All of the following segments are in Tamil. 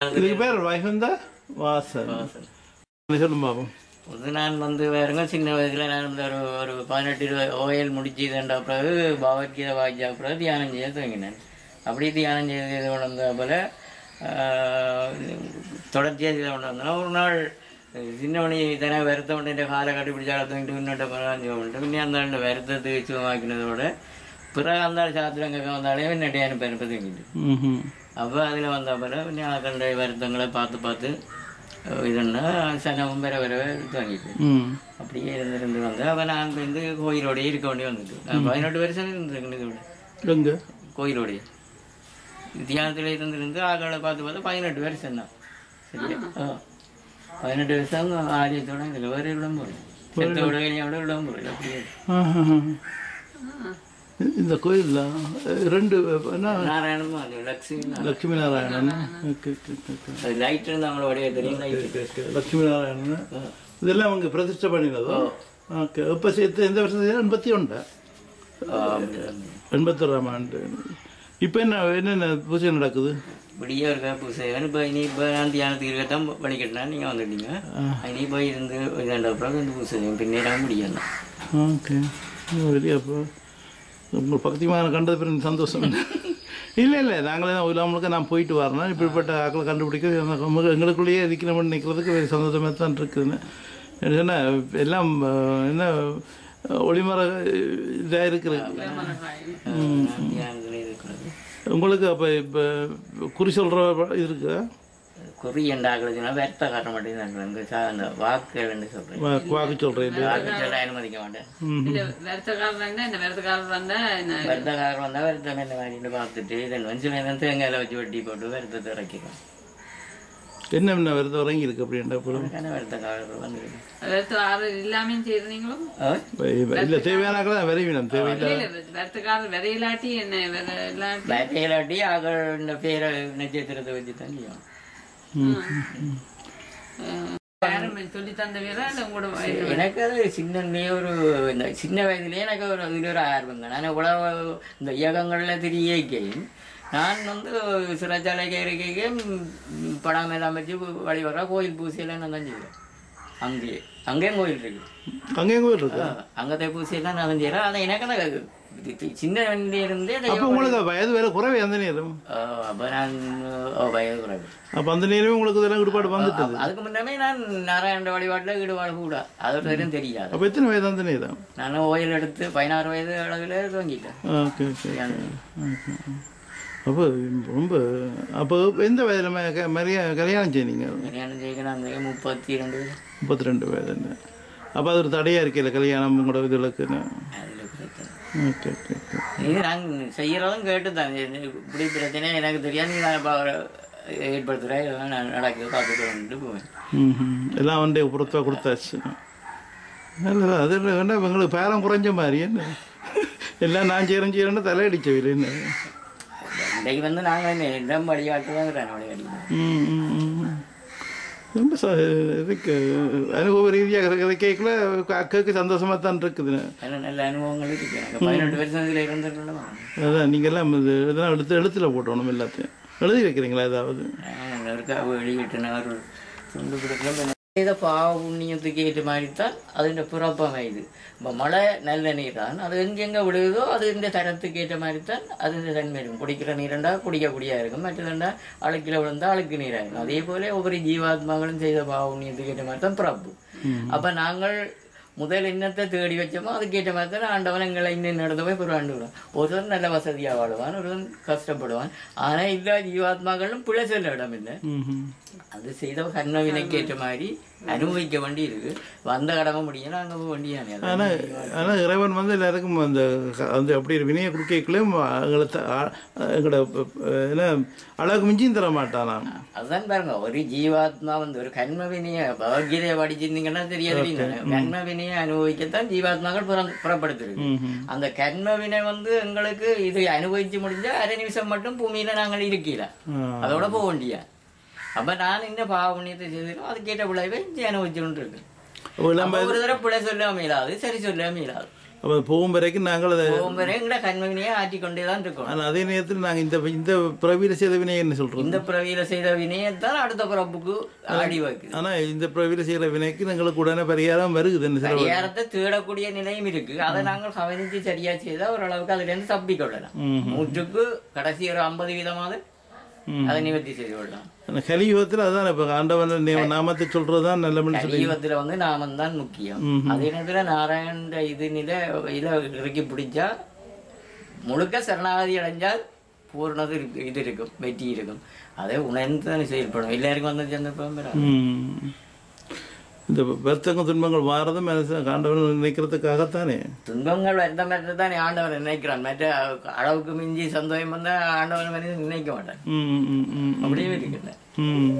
இதுக்கு பேர் வைகுந்த வாசன் சொல்லும் பாப்போம் அது நான் வந்து வேறுங்க சின்ன வயசுல நான் வந்து ஒரு ஒரு பதினெட்டு இருபது ஓயல் முடிச்சுதுன்ற பிறகு பகவத்கீதை வாய்ச்சா பிறகு தியானம் செய்ய துவங்கினேன் அப்படி தியானம் செய்து கொண்டு வந்த போல தொடர்ச்சியாக செய்து கொண்டு வந்தேன் ஒரு நாள் சின்னவனி தானே வருத்தம் கொண்டு காலை கட்டி பிடிச்சால தூங்கிட்டு முன்னோட்ட பிறகு பண்ணிட்டு பின்னே அந்த ஆள் வருத்தத்தை சுகமாக்கினதோட பிறகு அந்த ஆள் சாத்திரம் கேட்க வந்தாலே என்னுடைய அனுப்பி அனுப்பி தூங்கிட்டு ம்ஹும். அப்போ அதில் வந்த பிறகு பின்னே ஆக்களுடைய வருத்தங்களை பார்த்து பார்த்து இதுன்னா சனமும் பெற பெற துவங்கிட்டு ம் அப்படியே இருந்திருந்து வந்து அப்போ நான் வந்து கோயிலோடயே இருக்க வேண்டி வந்துட்டு நான் பதினெட்டு வருஷம் இருந்திருக்கேன் இதோட எங்க கோயிலோடைய தியானத்தில் இருந்திருந்து ஆக்களை பார்த்து பார்த்து பதினெட்டு வருஷம் தான் சரியா ஆ. பதினெட்டு வருஷம் ஆரியத்தோட இதில் வேறு இடம் போகிறேன் செத்தோட வெளியோட இடம் போகிறேன் அப்படியே ஆஹா. இந்த கோயில்ல ரெண்டு என்ன நாராயணமும் அது Lakshmi Lakshmi Narayanan okay, okay, okay, okay. அது லைட் இருந்தாங்களோட வடிவ தெரியும் light okay, okay. Lakshmi Narayanan இதெல்லாம் அவங்க பிரதிஷ்டை பண்ணினதோ ஓகே இப்போ சேர்த்து எந்த வருஷத்துல எண்பத்தி ஒன்றா எண்பத்தொராம் ஆண்டு இப்போ என்ன என்னென்ன பூஜை நடக்குது இப்படியே இருக்கா பூசை இப்போ இனி இப்போ நான் தியானத்துக்கு இருக்கத்தான் பண்ணிக்கிட்டேன் நீங்கள் வந்துட்டீங்க இனி போய் இருந்து இதாண்ட அப்புறம் இந்த பூசை பின்னேறாக முடியும் ஓகே வெளியே அப்போ உங்கள் பக்திமான கண்டது பிறகு சந்தோஷம் இல்லை இல்லை நாங்களே தான் உலகம் முழுக்க நான் போயிட்டு வரேன் இப்படிப்பட்ட ஆக்களை கண்டுபிடிக்கிறது எனக்கு ரொம்ப- எங்களுக்குள்ளேயே இருக்கிறவன் நிற்கிறதுக்கு ஒரு சந்தோஷமாக தான் இருக்குதுன்னு என்ன எல்லாம் அஹ், என்ன ஒளிமர இதாக இருக்குது தியானத்தில் இருக்கிறது உங்களுக்கு அப்போ இப்போ குறி சொல்கிற இது இருக்கா குறி எண்டாக்குறதுனா வருத்த காட்ட மாட்டேங்குது இந்த சா அந்த வாக்குகள்னு சொல்கிறேன் வா- வாக்கு சொல்கிறேன் வாக்கு சொல்ல அனுமதிக்க மாட்டேன் இல்ல வருத்தக்காரர் வந்தா இந்த வருத்தக்காரர் வந்தா என்ன வருத்தக்காரர் வந்தால் வருத்தம் என்ன மாதிரின்னு பார்த்துட்டு இதன் வஞ்சில் என்ன தேங்காயில் வச்சு வெட்டி போட்டு வருத்தத்தை இறக்கிடும் என்ன என்ன வருது உறங்கி இருக்கு அப்படின்ற அப்புறம் அதுக்கான வருத்தக்காரர் வந்துருக்கு வருத்தக்காரர் இல்லாம செய்யறீங்களோ இல்லை தேவையான ஆக்களை தான் விரைவினம் தேவையில்லை இல்ல வருத்தக்காரர் விதையிலாட்டி என்ன விதை இல்லாட்டி பேட்டையிலாட்டி ஆகள் இந்த பேரை நட்சத்திரத்தை வச்சு தான் செய்யும் யாரும் சொல்லி தந்த வீரா இல்ல உங்களோட வயது எனக்கு அது சின்னலே ஒரு இந்த சின்ன வயதுலயே எனக்கு ஒரு இதில் ஒரு ஆர்வம் தான் நான் இவ்வளவு இந்த இயக்கங்களில் திரியக்கையும் நான் வந்து சிறைச்சாலைக்கு இருக்கையும் படம் எல்லாம் வச்சு வழி வர கோயில் பூசையெல்லாம் நான் தான் செய்வேன் அங்கேயே அங்கேயும் கோயில் இருக்கு அங்கேயும் கோயில் இருக்கு அங்கத்தை பூசையெல்லாம் நான் தான் செய்கிறேன் ஆனால் எனக்கு அந்த இது- இது சின்ன வயதிலிருந்தே இந்த அப்போ உங்களுக்கு வயது வேற குறைவே அந்த நேரம் அப்போ நான் ஓ, வயது குறைவு அப்போ அந்த நேரமே உங்களுக்கு இதெல்லாம் ஈடுபாடு வந்துட்டது அதுக்கு முன்னமே நான் நாராயண வழிபாட்டில் ஈடுபாடு கூட அது ஒரு வரையும் தெரியாது அப்போ எத்தனை வயது அந்த நேரம் நான் ஓயில் எடுத்து பதினாறு வயது அளவில் துவங்கிட்டேன் ஓகே ஓகே அப்போ ரொம்ப அப்போ எந்த வயதில் மரியா கல்யாணம் செய்தீங்க கல்யாணம் செய்யணும் அந்த முப்பத்தி ரெண்டு முப்பத்தி ரெண்டு வயது அப்போ அது ஒரு தடையாக இருக்கல கல்யாணம் உங்களோட இதுகளுக்குன்னு அதில் பிரச்சனை ஓகே ஓகே ஓகே இது நாங்கள் செய்கிறதும் கேட்டு தான் இப்படி பிரச்சனை எனக்கு தெரியாது நீ நான் இப்போ ஏற்படுத்துகிறேன் இதெல்லாம் நான் நடக்குது பார்த்துட்டு வந்துட்டு போவேன் ம் எல்லாம் வந்து பொறுத்தா கொடுத்தாச்சு இல்லை அது இல்லை வேண்டாம் எங்களுக்கு பேரம் குறைஞ்ச மாதிரி என்ன எல்லாம் நான் செய்கிறேன் செய்கிறேன்னு தலையடிச்சவில்லை என்ன இன்றைக்கு வந்து நாங்கள் என்ன இடம் வழிகாட்டு தான் வழிகாட்டி ம், ம், ம். ரொம்ப ச இதுக்கு அனுபவ ரீதியாக இதை கேட்கல அக்காவுக்கு சந்தோஷமாக தான் இருக்குதுன்னு நல்ல நல்ல அனுபவங்கள் இருக்கு எனக்கு பதினெட்டு வருஷம் இதில் இருந்துருக்கணும் அதான் நீங்கள் எல்லாம் இது இதெல்லாம் எடுத்து எழுத்துல போட்டணும் எல்லாத்தையும் எழுதி வைக்கிறீங்களா ஏதாவது இருக்கா வெளியிட்டு ஒரு துண்டு கொடுக்குறோம் செய்த பாவ புண்ணியத்துக்கு ஏற்ற மாதிரி தான் അതിൻ്റെ பிறப்பமைது இப்போ மழை நல்ல நீர் தான் அது எங்கெங்கே விழுகுதோ അതിൻ്റെ தரத்துக்கு ஏற்ற மாதிரி தான் അതിൻ്റെ தன்மை இருக்கும் குடிக்கிற நீரண்டா குடிக்கக்கூடியா இருக்கும் மற்றதுண்டா அழுக்கில் விழுந்தா அழுக்கு நீராகும் அதே போல ஒவ்வொரு ஜீவாத்மாக்களும் செய்த பாவ புண்ணியத்துக்கு ஏற்ற மாதிரி தான் பிறப்பு அப்போ நாங்கள் முதல் என்னத்தை தேடி வச்சோமோ அதுக்கேற்ற மாதிரி தான் ஆண்டவன் எங்களை இன்னும் நடந்து போய் பிறகு ஆண்டு விடுவான் ஒருத்தன் நல்ல வசதியாக வாழுவான் ஒருவன் கஷ்டப்படுவான் ஆனால் எல்லா ஜீவாத்மாக்களும் பிழை சொல்ல இடம் இல்லை ம் அது செய்த கர்மவினைக்கு ஏற்ற மாதிரி அனுபவிக்க வேண்டி இருக்கு வந்த கடமை முடியும் நாங்கள் போக வேண்டியானே ஆனால் ஆனால் இறைவன் வந்து எல்லாருக்கும் அந்த க- அந்த அப்படி ஒரு வினையை கொடுக்கலையும் எங்களை த- ஆ- எங்களோட ப- ப- என்ன அழகு மிஞ்சியும் தர மாட்டானாம் அதுதான் பாருங்க ஒரு ஜீவாத்மா வந்து ஒரு கர்ம வினையை பகவத்கீதையை படிச்சிருந்தீங்கன்னா தெரியாது தெரியும் கர்ம வினையை அனுபவிக்கத்தான் ஜீவாத்மாக்கள் புறம் புறப்படுத்திருக்கு ம்ஹும். அந்த கர்ம வினை வந்து எங்களுக்கு இது அனுபவிச்சு முடிஞ்சா அரை நிமிஷம் மட்டும் பூமியில நாங்கள் இருக்கல ஆ. அதோட போக வேண்டியா அப்ப நான் என்ன பாவ புண்ணியத்தை செய்திருக்கோம் அதுக்கேற்ற விளைவை இங்கே அனுபவிச்சுட்டு இருக்கு அப்போ எல்லாம் அப்ப ஒரு தடவை பிழை சொல்ல மீளாது சரி சொல்ல மீளாது அப்போ போகும் வரைக்கும் நாங்கள் அதை போகும் வரை எங்கட கண்மவினையை ஆற்றிக்கொண்டே தான் இருக்கணும் ஆனால் அதே நேரத்தில் நாங்கள் இந்த இந்த பிறவியில் செய்த வினை என்ன சொல்கிறோம் இந்த பிறவியில செய்த வினையைத்தான் அடுத்த பிறப்புக்கு ஆடி வைக்குது ஆனால் இந்த பிறவியில் செய்கிற வினைக்கு எங்களுக்கு உடனே பரிகாரம் வருகுது என்ன சில பரிகாரத்தை தேடக்கூடிய நிலையும் இருக்கு அதை நாங்கள் கவனித்து சரியா செய்தா ஓரளவுக்கு அதுல இருந்து தப்பிக்கொள்ளலாம் நூற்றுக்கு கடைசி ஒரு ஐம்பது வீதமாவது அதை நிவர்த்தி செய்து கொள்ளலாம் அந்த கலியுகத்தில் அதுதான் இப்போ ஆண்டவன் நே- நாமத்தை சொல்கிறது தான் நல்ல மனுஷன் கலியுகத்துல வந்து நாமம் தான் முக்கியம் அதே நேரத்துல நாராயண இது நிலை இதை இறக்கி பிடிச்சா முழுக்க சரணாகதி அடைஞ்சால் பூர்ணது இருக்கு இது இருக்கும் வெற்றி இருக்கும் அதை உணர்ந்து தானே செயல்படும் எல்லாருக்கும் வந்து சந்தர்ப்பம் வராது. ம். இந்த வருத்தங்கள் துன்பங்கள் மாறதும் மனுஷன் ஆண்டவன் நினைக்கிறதுக்காகத்தானே துன்பங்கள் வருத்தம் வருத்தம் தான் ஆண்டவன் நினைக்கிறான் மற்ற அளவுக்கு மிஞ்சி சந்தோஷம் வந்தா ஆண்டவன் மனிதன் நினைக்க மாட்டான் ம் ம் ம் அப்படியே இருக்குல்ல ம்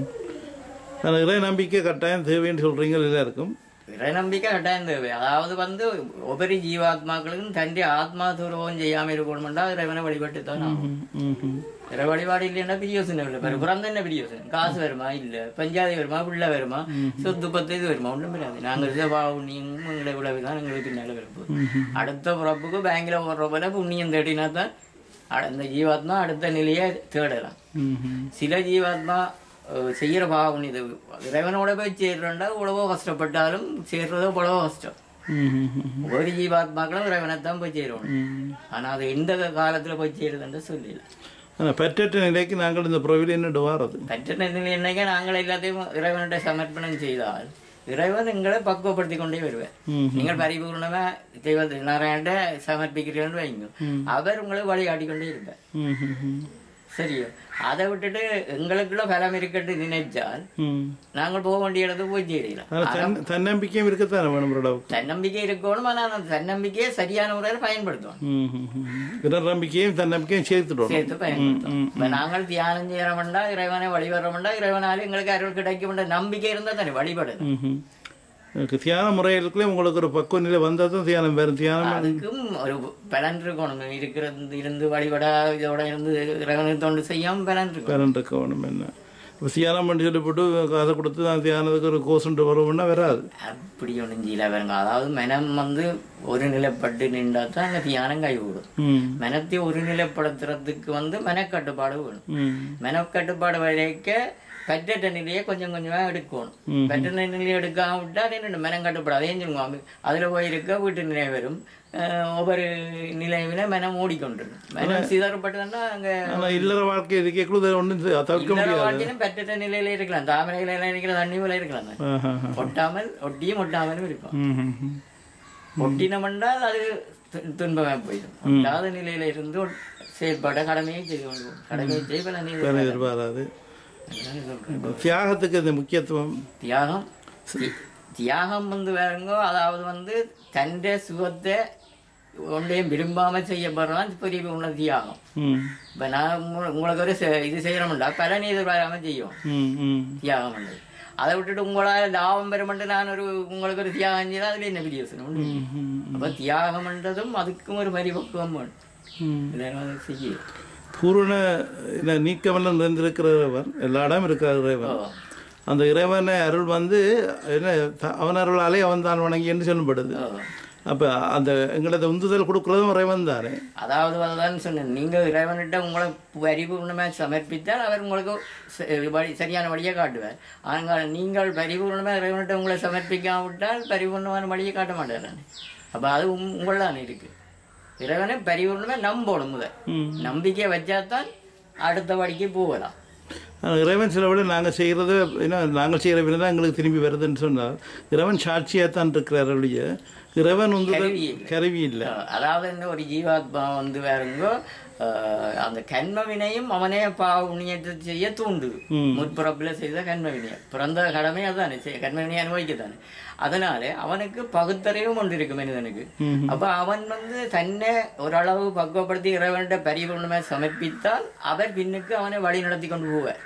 ஆனால் இறை நம்பிக்கை கட்டாயம் தேவைன்னு சொல்கிறீங்க எல்லாருக்கும் இறை நம்பிக்கை கட்டாயம் தேவை அதாவது வந்து ஒவ்வொரு ஜீவாத்மாக்களுக்கும் தன்னுடைய ஆத்மா துரோகம் செய்யாம இருக்கணும்னா இறைவனை வழிபட்டு தான் ஆகணும். ம் ம் ம் இறை வழிபாடு இல்லைன்னா பிரியோசனம் இல்லை பிறகு பிறந்த என்ன பிரியோசனம் காசு வருமா இல்ல பஞ்சாதி வருமா பிள்ளை வருமா சொத்து பத்து இது வருமா ஒன்றும் வராது நாங்கள் இதை வா புண்ணியம் எங்களை விளைவு தான் எங்களுக்கு பின்னால வரப்போகுது அடுத்த பிறப்புக்கு பேங்க்ல போடுற போல புண்ணியம் தேடினா தான் அ- அந்த ஜீவாத்மா அடுத்த நிலையை தேடலாம் ம் ம் சில ஜீவாத்மா அஹ், செய்யற பாவம் இது இறைவனோட போய் சேர்றோண்டா இவ்வளவோ கஷ்டப்பட்டாலும் சேர்றதோ இவ்வளவோ கஷ்டம் ம் ம் ம் ஒரு ஜீவாத்மாக்களும் இறைவனைத்தான் போய் சேரணும் ம் ஆனா அது எந்த காலத்துல போய் சேருதுன்னு சொல்லல ஆனால் பெற்றற்ற நிலைக்கு நாங்கள் இந்த புறவில் என்ன வாரது பற்ற நிலையில் என்னைக்கு நாங்கள் எல்லாத்தையும் இறைவனிட்ட சமர்ப்பணம் செய்தால் இறைவன் எங்களை பக்குவப்படுத்தி கொண்டே வருவார் ம் நீங்கள் பரிபூர்ணமா தெய்வ நாராயண சமர்ப்பிக்கிறீர்கள் வைங்க அவர் உங்களை வழிகாட்டி கொண்டே இருப்பார் ம் ம் ம் சரியோ அதை விட்டுட்டு எங்களுக்குள்ள பலம் இருக்கட்டு நினைச்சால் ம் நாங்கள் போக வேண்டிய இடத்துக்கு போய் சேரலாம் ஆனால் தன் தன்னம்பிக்கையும் இருக்கத்தானே வேணும் ஒரு அளவுக்கு தன்னம்பிக்கை இருக்கணும் ஆனால் அந்த தன்னம்பிக்கையை சரியான முறையில் பயன்படுத்தணும் ம் ம் ம் பிற நம்பிக்கையும் தன்னம்பிக்கையும் சேர்த்துடணும் சேர்த்து பயன்படுத்தணும் இப்ப நாங்கள் தியானம் செய்யறோம்டா இறைவனை வழிபடுறோம்டா இறைவனால எங்களுக்கு அருள் கிடைக்கும் நம்பிக்கை இருந்தா தானே வழிபடணும் ம்ஹும். எனக்கு தியான முறைகளுக்குள்ளே உங்களுக்கு ஒரு பக்குவ நிலை வந்தால் தான் தியானம் வேறு தியானம் அதுக்கும் ஒரு பலன் இருக்கணும் இருக்கிறது இருந்து வழிபட இதோட இருந்து இறைவனை தொண்டு செய்யாம பலன் இருக்கும் வேறன் இருக்க வேணும் என்ன இப்போ தியானம் பண்ணி சொல்லி போட்டு காசை கொடுத்து நான் தியானத்துக்கு ஒரு கோர்ஸ்ன்ட்டு வருவோம்னா வராது அப்படி ஒன்றும் செய்யல பாருங்க அதாவது மனம் வந்து ஒரு நிலைப்பட்டு நின்றா தான் அந்த தியானம் கைகூடும் ம் மனத்தை ஒரு நிலைப்படுத்துறதுக்கு வந்து மனக்கட்டுப்பாடு வேணும் ம் மனக்கட்டுப்பாடு வரைக்க பற்றற்ற நிலையை கொஞ்சம் கொஞ்சமா எடுக்கணும் பற்ற நிலையை எடுக்காம விட்டா அது என்ன மனம் கட்டுப்படாது ஏன் சொல்லுவாங்க அதுல போய் இருக்க வீட்டு நிலை வரும் அஹ் ஒவ்வொரு நிலையில மனம் ஓடிக்கொண்டிருக்கும் மனம் சிதறப்பட்டதுன்னா அங்க ஆனால் இல்லற வாழ்க்கை இதுக்கேக்குள்ள ஒன்றும் தவிர்க்க இல்லற முடியாது வாழ்க்கையிலும் பற்றற்ற நிலையில இருக்கலாம் தாமரை இலையில இருக்கிற தண்ணி போல இருக்கலாம் தான். ஆஹா. ஒட்டாமல் ஒட்டியும் ஒட்டாமலும் இருக்கும் ம் ம் ம். ஒட்டினம் என்றால் அது து- துன்பமே போயிடும் ஒட்டாத நிலையில இருந்து ஒட்- செயல்பட கடமையை செய்து கொள்வோம் கடமையை செய்வன வேற எதிர்பாராது தியாகத்துக்கு இந்த முக்கியத்துவம் தியாகம் தி- தியாகம் வந்து வேறங்கோ அதாவது வந்து தன்னுடைய சுகத்தை ஒன்றையும் விரும்பாம செய்யப்படுறதான் பெரிய உள்ள தியாகம் ம் இப்ப நான் உங்க- உங்களுக்கு ஒரு செ- இது செய்யறோம்டா பலன் எதிர்பாராம செய்யும் ம் ம் தியாகம் பண்ணது அதை விட்டுட்டு உங்களால் லாபம் பெறுமென்று நான் ஒரு உங்களுக்கு ஒரு தியாகம் செய்தால் அதுல என்ன பெரிய யோசனை ஒண்ணும் இல்லை. ம் அப்ப தியாகம்ன்றதும் அதுக்கும் ஒரு பரிபக்குவம் வேணும் ம் இல்லைன்னா அது செய்ய பூரண இந்த நீக்கமெல்லாம் நிறைந்திருக்கிற இறைவன் எல்லா இடம் இருக்கிற இறைவன் அந்த இறைவனை அருள் வந்து என்ன த- அவன் அருளாலே அவன் தான் வணங்கி என்று சொல்லப்படுது அப்போ அந்த எங்களது உந்துதல் கொடுக்குறதும் இறைவன் தானே அதாவது அதுதான் சொன்னேன் நீங்க இறைவன்கிட்ட உங்களை பரிபூர்ணமாக சமர்ப்பித்தால் அவர் உங்களுக்கு ச- வழி சரியான வழியை காட்டுவார் ஆனால் நீங்கள் பரிபூர்ணமாக இறைவன்கிட்ட உங்களை சமர்ப்பிக்காவிட்டால் பரிபூர்ணமான வழியை காட்ட மாட்டார் அப்போ அது உங் உங்களான இருக்கு இறைவனை பரிபூர்ணமாக நம்பணும் முதல் ம். நம்பிக்கை வச்சாதான் அடுத்த வழிக்கு போகலாம் ஆனால் இறைவன் சில விட நாங்கள் செய்கிறது ஏன்னா நாங்கள் செய்கிற வினை தான் எங்களுக்கு திரும்பி வருதுன்னு சொன்னால் இறைவன் சாட்சியாக தான் இருக்கிறார் ஒழிய இறைவன் உந்துதல் கருவி இல்லை. கருவி இல்லை அதாவது என்ன ஒரு ஜீவாத்மா வந்து வேறுங்கோ ஆஹ், அந்த கண்ம வினையும் அவனே பாவ புண்ணியத்தை செய்ய தூண்டுது முற்பிறப்புல செய்த கண்ம வினையம் பிறந்த கடமை அதுதானே செய்- கண்ம வினையை அனுபவிக்கத்தானே அதனால அவனுக்கு பகுத்தறிவும் ஒன்று இருக்கு மனிதனுக்கு அப்ப அவன் வந்து தன்னை ஓரளவு பக்குவப்படுத்தி இறைவன்கிட்ட பரிபூர்ணமா சமர்ப்பித்தால் அவர் பின்னுக்கு அவனை வழி நடத்தி கொண்டு போவார்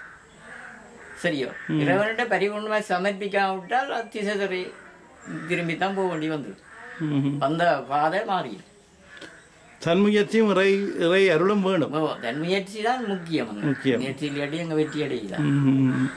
சரியோ இறைவன்கிட்ட பரிபூர்ணமா சமர்ப்பிக்காம விட்டால் அது திசை தறி திரும்பித்தான் போக வேண்டி வந்துடும் ம். அந்த பாதை மாறிடும் தன்முயற்சியும் இறை இறை அருளும் வேணும் ஓ, தன் முயற்சி தான் முக்கியம் அங்க. முக்கியம். முயற்சி இல்லாட்டி எங்க வெற்றி அடையல ம்.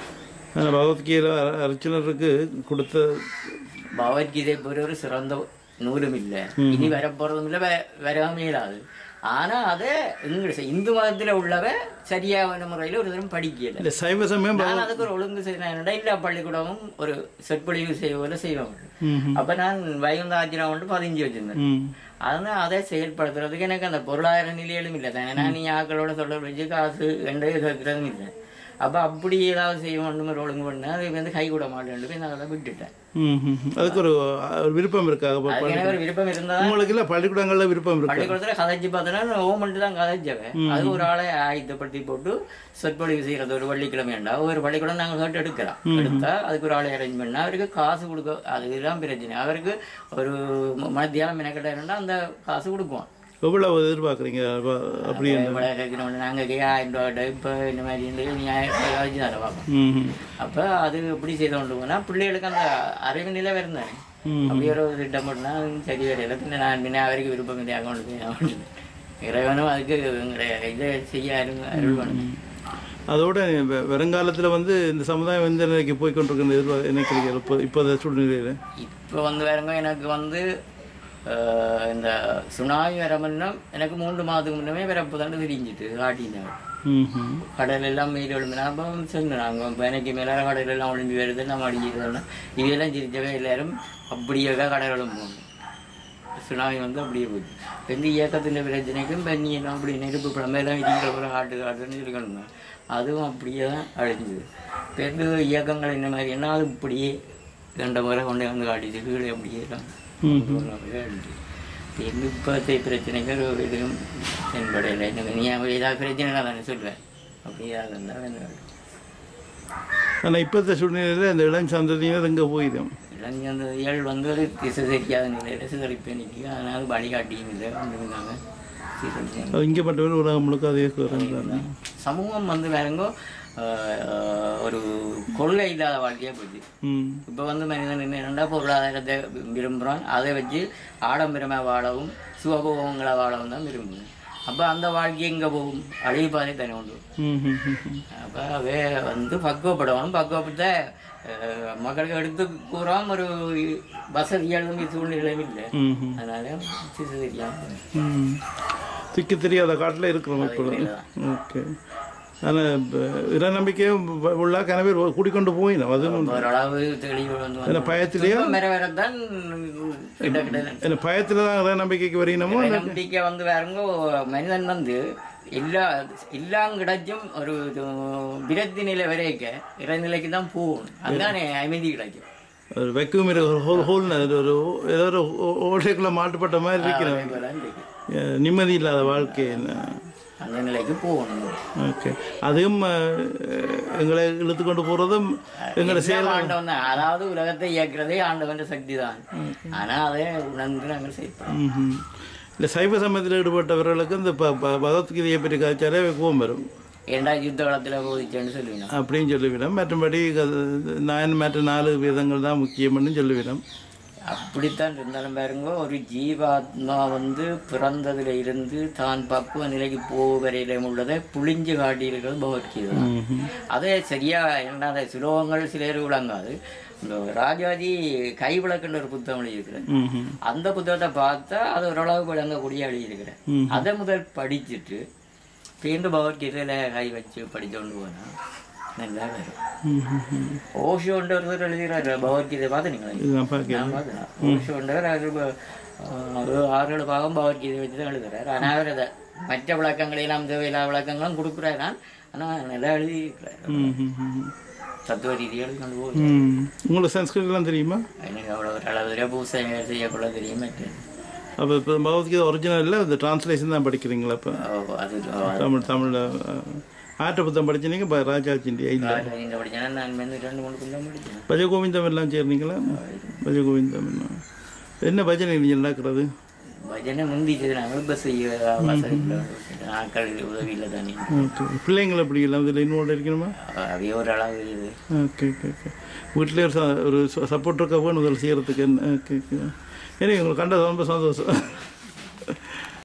ஆனால் பகவத்கீதை அர்ச்சனருக்கு கொடுத்த பகவத்கீதை போல ஒரு சிறந்த நூலும் இல்லை இனி வரப்போறதும் இல்லை வ- வரவும் இயலாது ஆனா அதை இங்கிலீஷ் இந்து மதத்துல உள்ளவ சரியான முறையில ஒரு தரம் படிக்கல இல்லை சைவ சமயம் நான் அதுக்கு ஒரு ஒழுங்கு செய்யறேன் எல்லா பள்ளிக்கூடமும் ஒரு சொற்பொழிவு செய்வதில் செய்வாங்க ம் அப்ப நான் வைகுந்தாச்சிரம் கொண்டு பதிஞ்சு வச்சிருந்தேன் ம் அதனால் அதை செயல்படுத்துறதுக்கு எனக்கு அந்த பொருளாதார நிலையிலும் இல்லை தானே நான் நீ ஆக்களோட சொல்ல வச்சு காசு எண்டே கேட்கறதும் இல்லை அப்போ அப்படி ஏதாவது செய்ய வேண்டும் ஒரு ஒழுங்கு பண்ண அது வந்து கை கூட மாட்டேன் போய் நான் அதை விட்டுட்டேன் ம் ம். அதுக்கு ஒரு ஒரு விருப்பம் இருக்காக அதுக்கு எனக்கு ஒரு விருப்பம் இருந்தால் உங்களுக்கு இல்லை பள்ளிக்கூடங்களில் விருப்பம் இருக்கு பள்ளிக்கூடத்துல கதைச்சு பார்த்தோன்னா ஓமன்ட்டு தான் கதைச்சவன் அது ஒரு ஆளை ஆயத்தப்படுத்தி போட்டு சொற்பொழிவு செய்யறது ஒரு வெள்ளிக்கிழமை உண்டா ஒரு பள்ளிக்கூடம் நாங்கள் கேட்டு எடுக்கலாம் எடுத்தா அதுக்கு ஒரு ஆளை அரேஞ்ச் பண்ணா அவருக்கு காசு கொடுக்க அதுதான் பிரச்சனை அவருக்கு ஒரு மத்தியானம் மெனக்கிட்டா அந்த காசு கொடுக்குவோம் எவ்வளவு எதிர்பார்க்குறீங்க அப்படி இவ்வளோ கேட்கணும் நாங்கள் ஆயிரம் ரூபா இப்போ இந்த மாதிரி இருந்து நீ ஆயிரம் ரூபாய் வச்சு தர பார்ப்போம் ம் ம். அப்போ அது எப்படி செய்து கொண்டு போனால் பிள்ளைகளுக்கு அந்த அறிவு நிலை வருந்தானே ம். அப்படி ஒரு திட்டம் போட்டுனா சரி வரையில பின்ன நான் பின்ன அவருக்கு விருப்பம் இல்லை கொண்டு போய் அவன் இறைவனும் அதுக்கு எங்களுடைய இதை செய்ய அருள் அருள் பண்ணும் அதோட வெ- வருங்காலத்தில் வந்து இந்த சமுதாயம் எந்த நிலைக்கு போய் கொண்டிருக்கிறது எதிர்பார்க்க நினைக்கிறீங்க இப்போ இப்போத சூழ்நிலையில் இப்போ வந்து வரங்க எனக்கு வந்து அஹ், இந்த சுனாமி வர முன்னம் எனக்கு மூன்று மாதத்துக்கு முன்னமே வரப்பு தான் தெரிஞ்சிட்டு காட்டினாங்க ம் ம் கடல் எல்லாம் மீறி விழுந்து அப்போ சொன்னோம் நாங்கள் பதினைக்கு மேலே கடல் எல்லாம் ஒளிஞ்சு வருது நம்ம அடிக்கிறதுனா இதெல்லாம் சிரிச்சவே எல்லாரும் அப்படியே கடல் எழும்போம் சுனாமி வந்து அப்படியே போச்சு இப்போ இந்த இயக்கத்தின் பிரச்சனைக்கும் பெண்ணி எல்லாம் அப்படி நெருப்பு பழமெல்லாம் இடிக்கிற ஒரு காட்டு காட்டுன்னு இருக்கணும் அதுவும் அப்படியே தான் அழிஞ்சுது இப்போ இந்த இயக்கங்கள் இந்த மாதிரி என்ன அது இப்படியே ரெண்டு முறை கொண்டு வந்து காட்டிச்சு கீழே அப்படியே தான் அழிஞ்சு இப்போ எங்கள் இப்போத்தைய பிரச்சனைக்கு ஒரு இதுவும் தென்படையில் எனக்கு நீ ஏதாவது பிரச்சனை தானே சொல்லுவேன் அப்படியே இருந்தால் வேணும் ஆனால் இப்போத்த சூழ்நிலையில் இந்த இளம் சந்ததியினர் எங்கே போயிடும் இளைஞர் அந்த ஏழு வந்து ஒரு திசை தெரியாத நிலையில் சிதறிப்பு நிற்கும் அதனால் வழிகாட்டியும் இல்லை வந்துருந்தாங்க சீரழிச்சாங்க. அது இங்கே மட்டுமே உலகம் முழுக்க அதே வருகிறாங்க சமூகம் வந்து வேறங்கோ ஆஹ், ஒரு கொள்ளை இல்லாத வாழ்க்கையாக போச்சு ம் இப்போ வந்து மனிதன் என்ன என்னடா பொருளாதாரத்தை விரும்புகிறான் அதை வச்சு ஆடம்பரமாக வாழவும் சுகபோகங்களை வாழவும் தான் விரும்புகிறேன் அப்போ அந்த வாழ்க்கை எங்கே போகும் அழிவு பாதை தானே உண்டு ம் ம் ம் ம். அப்போ அவே வந்து பக்குவப்படணும் பக்குவப்பட்ட அஹ், மக்களுக்கு எடுத்து கூறாம ஒரு வசதியாலும் சூழ்நிலையும் இல்லை ம் ம் அதனால சிசு தெரியாமல் ம். திக்கு தெரியாத காட்டில் இருக்கிறோம் இப்போ ஓகே ஆனால் இற நம்பிக்கையும் உள்ள கனவே கூட்டிக்கொண்டு போயிடும் அதுவும் ஓரளவு தெளிவு வந்து என்ன பயத்திலேயே துன்பம் வர வரத்தான் கிட்ட கிட்ட என்ன பயத்தில் தான் இற நம்பிக்கைக்கு வரீனமோ நம்பிக்கை வந்து வேறங்க மனிதன் வந்து எல்லா எல்லாம் கிடைச்சும் ஒரு இது விரத்தி நிலை வரைக்க இறைநிலைக்கு தான் போகணும் அதுதானே அமைதி கிடைக்கும் ஒரு வெக்கும் ஒரு ஹோல் ஹோல் ஒரு ஏதோ ஒரு ஓ- ஓட்டைக்குள்ள மாட்டுப்பட்ட மாதிரி இருக்கிறோம் அதேபோல இருக்கு. நிம்மதி இல்லாத வாழ்க்கை என்ன அந்த நிலைக்கு போகணும் ஓகே அதையும் அஹ், எங்களை இழுத்து கொண்டு போகிறதும் எங்களோட செயல் ஆண்டவன் தான் அதாவது உலகத்தை இயக்குறதே ஆண்டவன் சக்தி தான் ஆனா அதை உணர்ந்து நாங்கள் செய்யப்போம் இல்லை சைவ சமயத்தில் ஈடுபட்டவர்களுக்கு இந்த ப ப- பகவத்கீதையை பற்றி கதைச்சாலே கோபம் வரும் ஏண்டா யுத்த காலத்துல போதிச்சேன்னு சொல்லுவீங்க அப்படின்னு சொல்லிவிடும் மற்றபடி கத- நான் மற்ற நாலு வேதங்கள் தான் முக்கியம்னு சொல்லிவிடும் அப்படித்தான் இருந்தாலும் பாருங்க ஒரு ஜீவாத்மா வந்து பிறந்ததுல இருந்து தான் பக்குவ நிலைக்கு போவரையில உள்ளதை புளிஞ்சு காட்டியிருக்கிறது பகவத்கீதை தான். அதே சரியா என்ன அதை சுலோகங்கள் சிலர் விளங்காது இந்த ராஜாஜி கைவிளக்குன்ற ஒரு புத்தகம் எழுதியிருக்கிறேன் ம் ம் அந்த புத்தகத்தை பார்த்தா அது ஓரளவு விளங்கக்கூடிய எழுதியிருக்கிறேன் ம். அதை முதல் படிச்சுட்டு பேருந்து பகவத்கீதையில கை வச்சு படிச்சோண்டு போனா நல்லா வரும் ம் ம் ம் ஓஷோன்ற ஒருத்தர் எழுதுகிறாரு பகவத்கீதை பார்த்துனீங்களா இது நான் பார்க்கிறேன் நான் பார்த்தேன் ஓஷோன்றவர் அது ப- ஆஹ் ஒரு ஆறு ஏழு பாகம் பகவத்கீதை வச்சு தான் எழுதுறாரு ஆனால் அவர் அதை மற்ற விளக்கங்களெல்லாம் தேவையில்லாத விளக்கங்களும் கொடுக்குறாரு ஆனால் நல்லா எழுதியிருக்கிறார் ம் ம் ம் தத்துவ ரீதியாக கொண்டு போகுது ம் உங்களுக்கு சன்ஸ்கிருத்லாம் தெரியுமா எனக்கு அவ்வளோ ஒரு அளவில் பூசை செய்யக்குள்ள தெரியும் மற்றது அப்போ இப்போ பகவத்கீதை ஒரிஜினலில் இந்த டிரான்ஸ்லேஷன் தான் படிக்கிறீங்களா இப்போ ஓ, அது தமிழ் தமிழில் ஆட்ட புத்தகம் படிச்சினீங்க இப்போ ராஜாச்சிண்டியா இல்லை இந்த படிச்சேன்னா நான் வந்து ரெண்டு மூணு குண்டம் படிச்சேன் பஜகோவிந்தம் எல்லாம் சேர்ந்தீங்களா பஜகோவிந்தம் எல்லாம் என்ன பஜனை நீங்கள் நடக்கிறது பஜனை முந்திச்சது நாங்கள் இப்போ செய்ய வசதி இல்லை. ஆட்கள் உதவியில் தானே ஓகே பிள்ளைங்களை எப்படி எல்லாம் இதில் இன்வால்வ் இருக்கணுமா அவைய ஒரு அளவு இது ஓகே ஓகே ஓகே வீட்டிலே ஒரு ச- ஒரு சப்போர்ட் இருக்கா வேணும் இதில் செய்கிறதுக்கு ஓகே ஓகே ஏன்னா உங்களுக்கு கண்டது ரொம்ப சந்தோஷம்